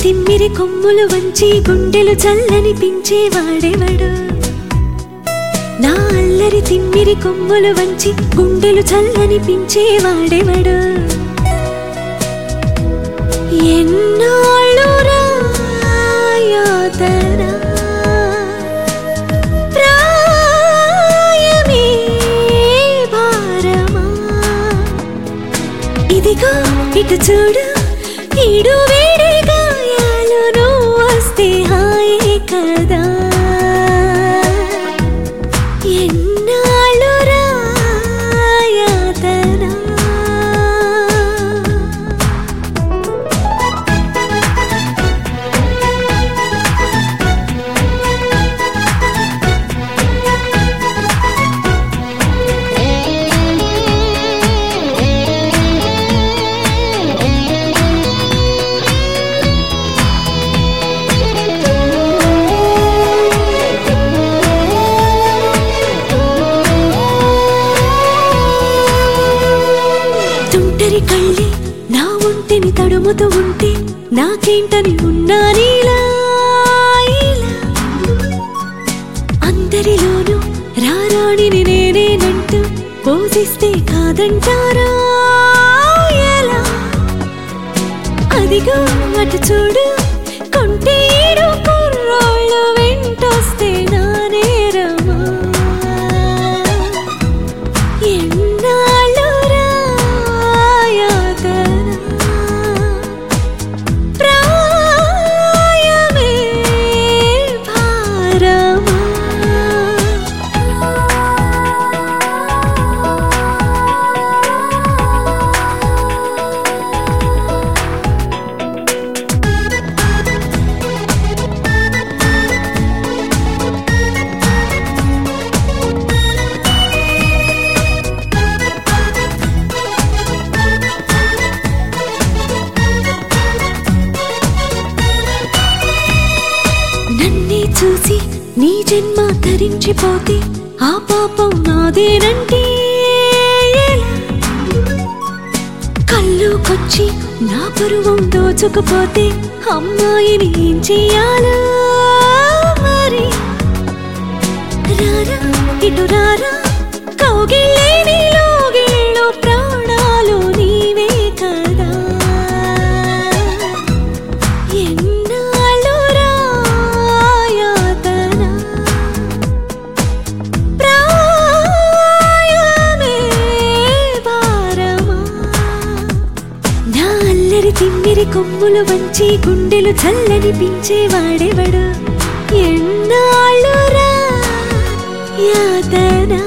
తిమ్మిరి కొమ్ములు వంచి గుండెలు చల్లనిపించేవాడెవడు నా అల్లరి తిమ్మిరి కొమ్ములు వంచి గుండెలు చల్లనిపించేవాడెవడు ఎన్నాళ్ళు రాయాతనా ప్రాయమే భారమా ఇదిగో ఇటు చూడు ఈడు వేడి గాయాలు నువ్వు వస్తే హాయే కదా ఎన్నాళ్ళు రాయాతనా తుంటరి కళ్ళి నా ఒంటిని తడుముతూ ఉంటే నాకేంటని ఉన్నా నీలా ఇలా. అందరిలోనూ రారాణిని నేనేనంటూ పోజిస్తే కాదంటారా ఎలా అదిగో అటు చూడు కొంటే ఈడు కుర్రోళ్ళు వెంటొస్తే నా నేరమా ఎన్నాళ్ళు రాయాతనా ప్రాయమే భారమా నన్నే చూసి నీ జన్మ తరించిపోతే ఆ పాపం నాదేనంటే ఎలా? కల్లోకొచ్చి నా పరువం దోచుకుపోతే అమ్మాయిని ఏం చెయ్యాలో మరి రారా ఇటు రారా కౌగిళ్ళే నీలోగిళ్ళో ప్రాణాలు నీవే కదా ఎన్నాళ్ళు రాయాతనా ప్రాయమే భారమా నా అల్లరి తిమ్మిరి కొమ్ములు వంచి గుండెలు చల్లనిపించేవాడెవడు ఎన్నాళ్ళు రా యాతనా